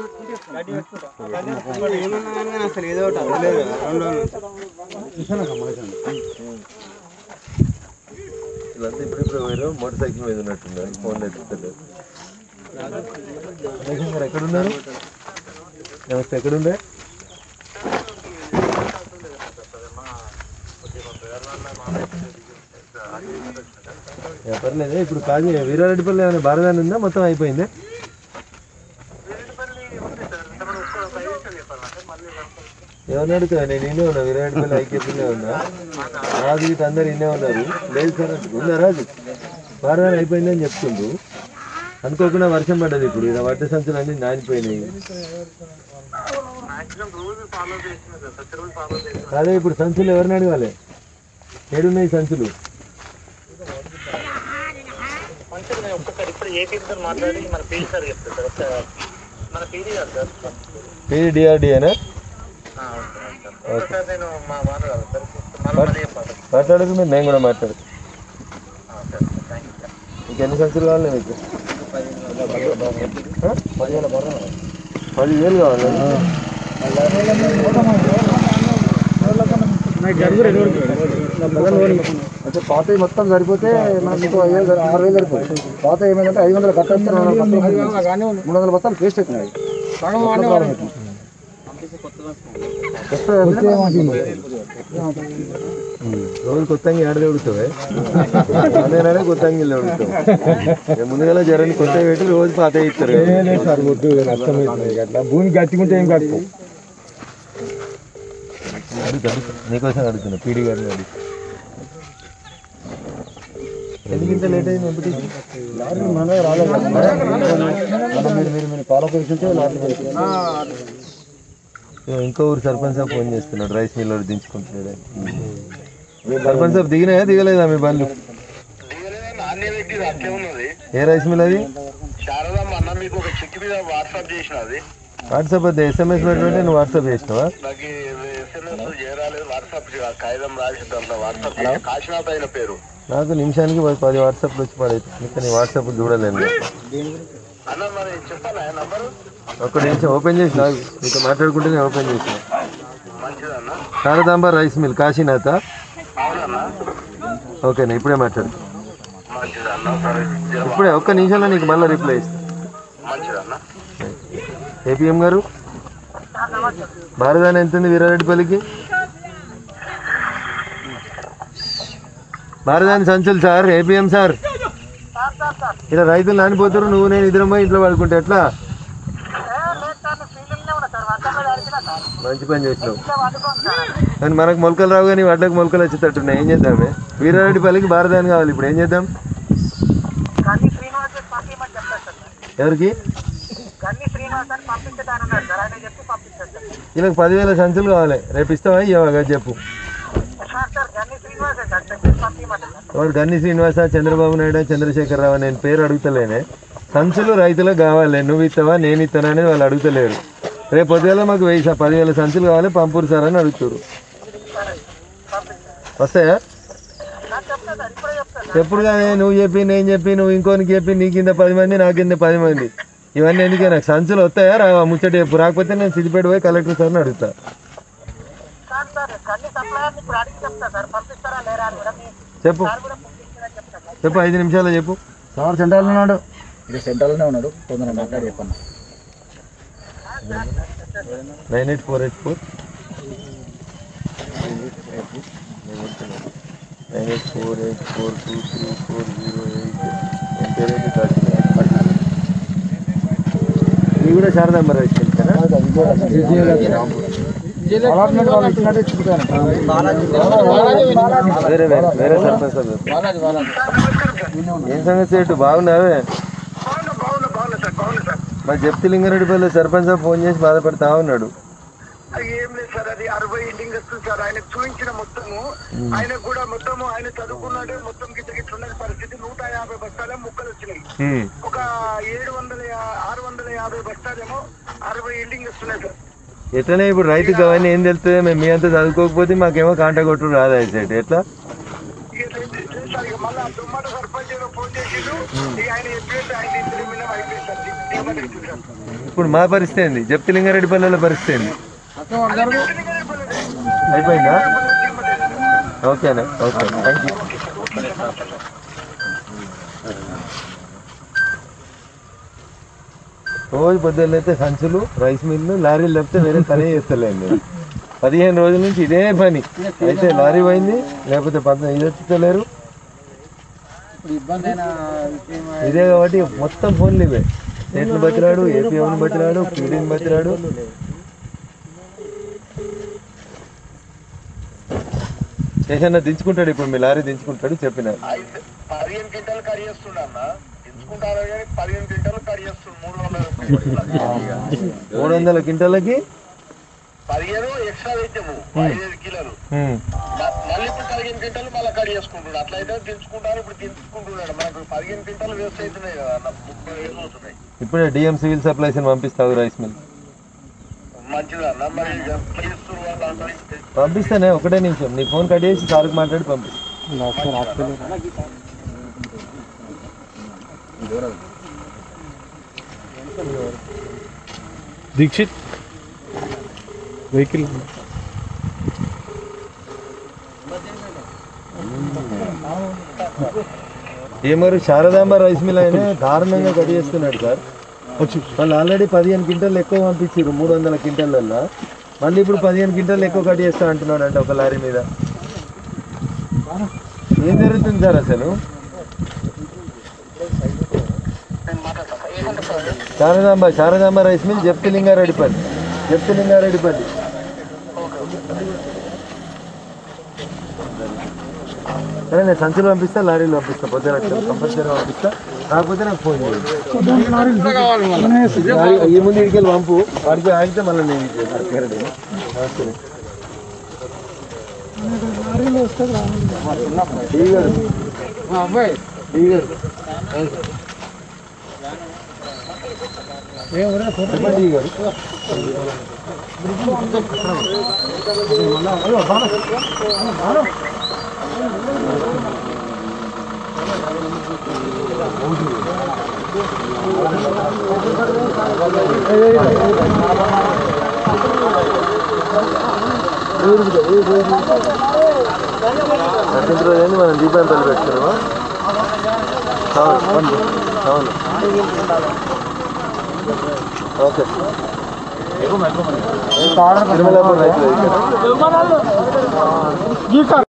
ఏమన్నా అసలు ఏదో ఒకటి అవ్వలేదు కదా, రెండు రోజులు. వీళ్ళంతా ఇప్పుడు ఇప్పుడు పోయారు మోటార్ సైకిల్ మీద ఉన్నట్టున్నారు ఫోన్ ఎత్తుతారు గారు ఎక్కడున్నారు నమస్తే ఎక్కడుండే ఏ, పర్లేదు ఇప్పుడు కాదు వీరారెడ్డిపల్లి ఏమైనా భారదాన్ని ఉందా మొత్తం అయిపోయింది ఏమన్నా అడుగుతా నేను ఇన్నే ఉన్నా వీరారెడ్డిపల్లి ఐక్యతనే ఉన్నా రాజు ఇటు అందరు ఇన్నే ఉన్నారు లేదు సార్ అంటే ఉందా రాజు భారదాన్ని అయిపోయిందని చెప్తుండ్రు అనుకోకుండా వర్షం పడ్డది ఇప్పుడు ఇలా వడ్డ సంచులు అన్ని నానిపోయినాయి అదే ఇప్పుడు సంచులు ఎవరిని అడగాలి ఏడున్నాయి సంచులు ఒక్కసారి ఇప్పుడు ఏ టీంతో మాట్లాడి మన పీడీ సార్ చెప్తారు సార్ ఒకసారి మన పీడీ గారు సార్ పీడిఆర్డిఏనా ఆ, అవును సార్, అవును సార్. ఒకసారి నేను మా మాట్లాడాలి సార్ మళ్ళీ మళ్ళీ చెప్పాలి మాట్లాడకుండా నేను కూడా మాట్లాడు ఆ, సార్ థ్యాంక్ యూ సార్ ఇంకెన్ని సంచులు కావాలి మీకు ఆ? పదివేలు కావాలి అంటే పాత మొత్తం సరిపోతే మనకు ఇంకో ఐదు వేలు ఆరు వేలు సరిపోతుంది పాత ఏమైందంటే ఐదు వందలు కట్టేస్తే మూడు వందల బస్తాలు వేస్ట్ అవుతున్నాయి రోజు కొత్తగా ఆడదే ఉడుతావే అదేనాడే కొత్తగా ఇల్లు ఉడుతావు ముందుగా జరని కొత్త పెట్టి రోజు పాత ఇస్తారు సార్ వద్దు నష్టమవుతుంది అట్లా భూమి గట్టికుంటే ఏం కట్టుకో అడుగుతా, అడుగుతా. నీకోసం అడుగుతున్నా పీడి గారిని అడుగు ఎందుకు ఇంత లేట్ అయింది ఎంపటీ మనమే రాలేదు మనం మీరు మీరు మీరు ఫాలో చేస్తుంటే లారీ ఇంకో ఊరు సర్పంచ్ సాబ్ ఫోన్ చేస్తున్నాడు రైస్ మిల్ వాడు దించుకుంటున్నాడు సర్పంచ్ సాబ్ దిగినాయా దిగలేదా మీ బండ్లు నాణ్య వ్యక్తి అట్లే ఉన్నది ఏ రైస్ మిల్ అది శారదమ్మ అన్న మీకు ఒక చెక్ మీద వాట్సాప్ చేసినది వాట్సాప్ అది ఎస్ఎంఎస్ పెట్టుకుంటే నువ్వు వాట్సాప్ చేసినావా నాకు ఎస్ఎంఎస్ చేరాలేదు వాట్సాప్ కాగితం రాసి దాంట్లో వాట్సాప్ చేసి కాశీనాథ్ అయిన పేరు నాకు నిమిషానికి పది- పది వాట్సాప్లు వచ్చి పడైతే ఇంకా నీ వాట్సాప్ చూడలేను అన్న మరి చెప్పాలా నంబరు ఒక్క నిమిషం ఓపెన్ చేసి నాకు నీతో మాట్లాడుకుంటేనే ఓపెన్ చేసిన మంచిదన్న శారదాంబ రైస్ మిల్ కాశీనాథ అవునన్నా ఓకేనా ఇప్పుడే మాట్లాడు మంచిదన్న సరే ఇప్పుడే ఒక్క నిమిషంలో నీకు మళ్ళీ రిప్లై ఇస్తా మంచిదన్న ఏపీఎం గారు భారదాని ఎంత ఉంది వీరారెడ్డిపల్లికి భారదాని సంచులు సార్ ఏపీఎం సార్ ఇలా రైతులు నానిపోతారు నువ్వు నేను ఇద్దరం పోయి ఇంట్లో పడుకుంటే ఎట్లా మంచి పని చేసినావు కానీ మనకు మొలకలు రావు కానీ వడ్లకు మొలకలు వచ్చేటట్టున్నాయి ఏం చేద్దామే వీరారెడ్డిపల్లికి భారదాని కావాలి ఇప్పుడు ఏం చేద్దాం కానీ శ్రీనివాస్ పంపించమని చెప్తారు సార్ ఎవరికి గన్ని శ్రీనివాస్ అని పంపించడానికి సార్ ఆయన చెప్పి పంపించారు సార్ వీళ్ళకి పదివేల సంచులు కావాలి రేపు ఇస్తావా ఇవ్వగా చెప్పు సార్ సార్ గన్ని శ్రీనివాసే సార్ చెప్పి పంపించమంటారు సార్ వాడు గన్ని శ్రీనివాస చంద్రబాబు నాయుడు చంద్రశేఖర్ రావు నేను పేరు అడుగుతలేనే సంచులు రైతులకు కావాలి నువ్వు ఇస్తావా నేను ఇస్తానా అనేది వాళ్ళు అడుగుతలేరు రేపు పొద్దుగల మాకు వెయ్యి సా- పదివేల సంచులు కావాలి పంపురు సార్ అని అడుగుతారు వస్తాయా నాకు చెప్తా సార్ ఇప్పుడే చెప్తాను ఎప్పుడు కానీ నువ్వు చెప్పి నేను చెప్పి నువ్వు ఇంకోనికి చెప్పి నీ కింద పది మంది నా కింద పది మంది ఇవన్నీ ఎందుకే నాకు సంచులు వస్తాయా రావా ముచ్చట చెప్పు రాకపోతే నేను సిద్దిపేట పోయి కలెక్టర్ సార్ని అడుగుతా సార్ సార్ గన్ని సప్లయర్ ఇప్పుడు అడిగి చెప్తా సార్ పంపిస్తారా లేరా అని కూడా మీ చెప్పు సార్ కూడా పంపిస్తారని చెప్తా సార్ చెప్పు ఐదు నిమిషాలు చెప్పు సార్ సెంటర్లో ఉన్నాడు ఇది సెంటర్లోనే ఉన్నాడు తొందరగా మాట్లాడి చెప్పండి nine eight four eight four nine eight four eight four two three four zero eight పేరు ఏంటి కాశీ ఇది కూడా శారదాంబ రైస్ మిల్ కదా అలాట్మెంట్ వాళ్ళు ఇచ్చినట్టే చెప్తాను వేరే వేరే వేరే సర్పంచ్ సార్ ఏం సంగతి సేటు బాగున్నావే బాగున్నా బాగున్నా బాగున్నా సార్ బాగున్నా సార్ మా జప్తి లింగారెడ్డిపల్లి సర్పంచ్ సార్ ఫోన్ చేసి బాధపడతా ఉన్నాడు అది ఏం లేదు సార్ అది అరవై ఇంటింగ్ వస్తుంది సార్ ఆయన చూపించిన మొత్తము ఆయన కూడా మొత్తము ఆయన చదువుకున్నాడు మొత్తం గిట్ట గిట్ల ఉన్నది పరిస్థితి నూట యాభై బస్తాలే ముక్కలు వచ్చినాయి హ్మ్. ఒక ఏడు వందల యా- ఆరు వందల యాభై బస్తాలేమో అరవై ఇంటింగ్ వస్తున్నాయి సార్ ఎట్లనే ఇప్పుడు రైతుకు అవన్నీ ఏం తెలుస్తుంది మేము మీ అంతా చదువుకోకపోతే మాకేమో కాంట కొట్టు రాదా సెట్ ఎట్లా ఇక లేదు- లేదు సార్ ఇక మళ్ళీ దుమ్మట సర్పంచ్ ఏదో ఫోన్ చేసిండు ఇక ఆయన చెప్పేసి ఆయన ఇద్దరి మీద అయిపోయింది సార్ దిగుమతి అవుతుంది సార్ ఇప్పుడు మా పరిస్థితి ఏంది జప్తి లింగారెడ్డిపల్లెల పరిస్థితి ఏంది అయిపోయిందా ఓకేనా ఓకే థ్యాంక్ యూ రోజు పొద్దున్న అయితే సంచులు రైస్ మిల్లు లారీలు లేకపోతే వేరే పనే చేస్తలేండి పదిహేను రోజుల నుంచి ఇదే పని అయితే లారీ పోయింది లేకపోతే పద్మ ఇది వచ్చలేరు ఇదే కాబట్టి మొత్తం ఫోన్లు ఇవే స్టేట్లు బతిరాడు ఏపీఎంని బతిరాడు పీడీని బతిరాడు స్టేషన్ దించుకుంటాడు ఇప్పుడు మీ లారీ దించుకుంటాడు చెప్పినారు అయితే పదిహేను క్వింటాలు కడి చేస్తుండ అన్న ఎంచుకుంటారు కానీ పదిహేను క్వింటాలు కడి చేస్తుండు మూడు వందల రూపాయలు. మూడు వందల క్వింటాలకి పదిహేను ఎక్స్ట్రా తెచ్చాము ఐదు కిలోలు ఉమ్, మ- మళ్ళీ ఇప్పుడు పదిహేను క్వింటాలు మళ్ళీ కడి చేసుకుంటున్నాడు అట్లయితే దించుకుంటారు ఇప్పుడు దించుకుంటున్నాడు మనకు పదిహేను క్వింటాలు వేస్ట్ అవుతున్నాయి కదా అన్న ముప్పై వేలు అవుతున్నాయి ఇప్పుడే డిఎం సివిల్ సప్లైస్ పంపిస్తావు రైస్ మిల్ మంచిది అన్న మరి చేస్తున్నారు వాళ్ళు అందరికీ పంపిస్తానే ఒకటే నిమిషం నీ ఫోన్ కట్ చేసి సార్కి మాట్లాడి పంపి దీక్షిత్ వెహికల్ ఏమరు శారదాంబ రైస్ మిల్ అయినా దారుణంగా కట్ చేస్తున్నాడు సార్ వాళ్ళు ఆల్రెడీ పదిహేను క్వింటాలు ఎక్కువ పంపించారు మూడు వందల క్వింటాలల్లో మళ్ళీ ఇప్పుడు పదిహేను క్వింటాలు ఎక్కువ కట్ చేస్తా అంటున్నాడు అంటే ఒక లారీ మీద ఏం జరుగుతుంది సార్ అసలు శారదాంబ శారదాంబ రైస్ మిల్ జప్తి లింగారెడ్డిపల్లి జప్తి లింగారెడ్డిపల్లి సరే నేను సంచులు పంపిస్తా లారీలు పంపిస్తా పొద్దున కంపల్సరీ పంపిస్తా కాకపోతే నాకు ఫోన్ చేయండి లారీ- ఈ ముందు ఇడికి పంపు వాడికి ఆగితే మళ్ళీ నేను ఇది చేస్తాను. కేరళ. నమస్తే. డీ గారు. డీ గారు. చెప్పండి డీ గారు. నరసింహ రోజు ఏంది మనం దీపాంతాలు పెట్టుకున్నామా అవును అవును ఓకే తిరుమలాపురం రైతులు ఇక్కడ